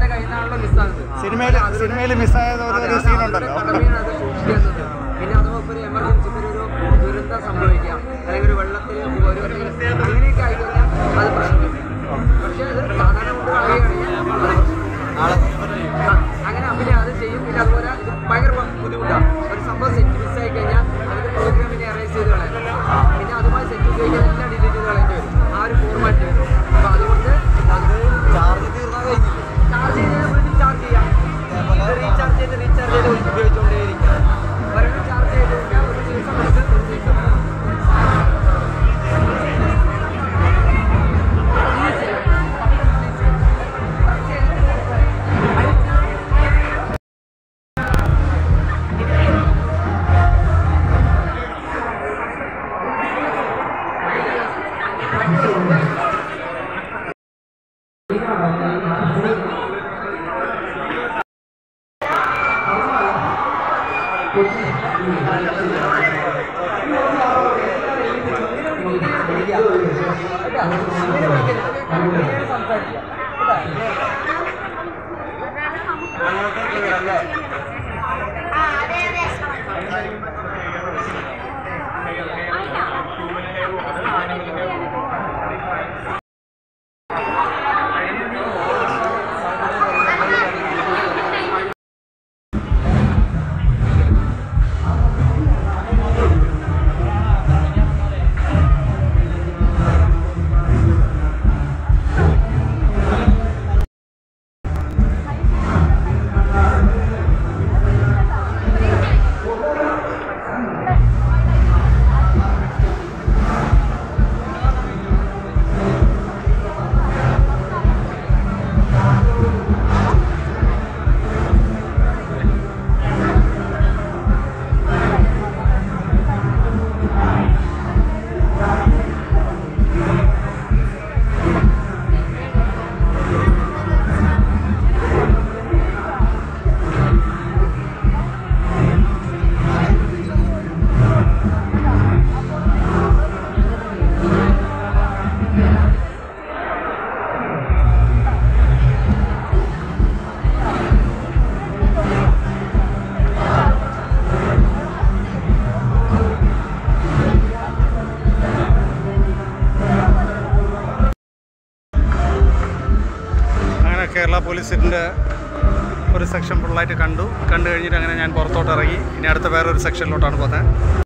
കയ്യിൽ നിന്നാണല്ലോ മിസ്സാകുന്നത് സിനിമയിൽ സിനിമയിൽ മിസ്സായത് ഒരു ഒരു സീനുണ്ടല്ലോ കടമയാണ് അത് സൂക്ഷിക്കേണ്ടത് പിന്നെ അതുപോലെ ഇപ്പോൾ ഒരു എമർജൻസി ഒരു ദുരന്തം സംഭവിക്കാം അല്ലെങ്കിൽ ഒരു വെള്ളത്തിൽ ഒരു അങ്ങനെയൊക്കെ ആയിക്കഴിഞ്ഞാൽ അത് പ്രശ്നമില്ല പക്ഷേ അത് സാധാരണ കൊണ്ട് കളയുകയാണെങ്കിൽ അത് പ്രശ്നമില്ല. ആ, അങ്ങനെ പിന്നെ അത് ചെയ്യും പിന്നെ അതുപോലെ ഇത് ഭയങ്കര ബു- ബുദ്ധിമുട്ടാണ് ഒരു സംഭവം സെറ്റ് മിസ്സായി കഴിഞ്ഞാൽ അതിന്റെ പ്രോഗ്രാമിനെ അറേഞ്ച് ചെയ്ത് കളയാം പിന്നെ അതുമായി സെറ്റ് ഉപയോഗിക്കാൻ എല്ലാം ഡിലീറ്റ് ചെയ്ത് കളയേണ്ടി വരും ആ ഒരു ഫോർമാറ്റ് വരും അപ്പോൾ അതുകൊണ്ട് അത് ചാർജ് തീർന്നാൽ കഴിഞ്ഞില്ലേ ചാർജ് ചെയ്ത് വീണ്ടും ചാർജ് ചെയ്യാം ഇത് റീചാർജ് ചെയ്ത് റീചാർജ് ചെയ്ത് ഉപയോഗിച്ചുകൊണ്ടേയിരിക്കാം ഒരെണ്ണം ചാർജ് ചെയ്ത് കഴിഞ്ഞാൽ ഒരു ദിവസം എടുത്ത് ഒരു ദിവസം അങ്ങനെ കേരള പോലീസിൻ്റെ ഒരു സെക്ഷൻ ഫുള്ളായിട്ട് കണ്ടു കണ്ടു കഴിഞ്ഞിട്ട് അങ്ങനെ ഞാൻ പുറത്തോട്ട് ഇറങ്ങി ഇനി അടുത്ത വേറൊരു സെക്ഷനിലോട്ടാണ് പോകുന്നത്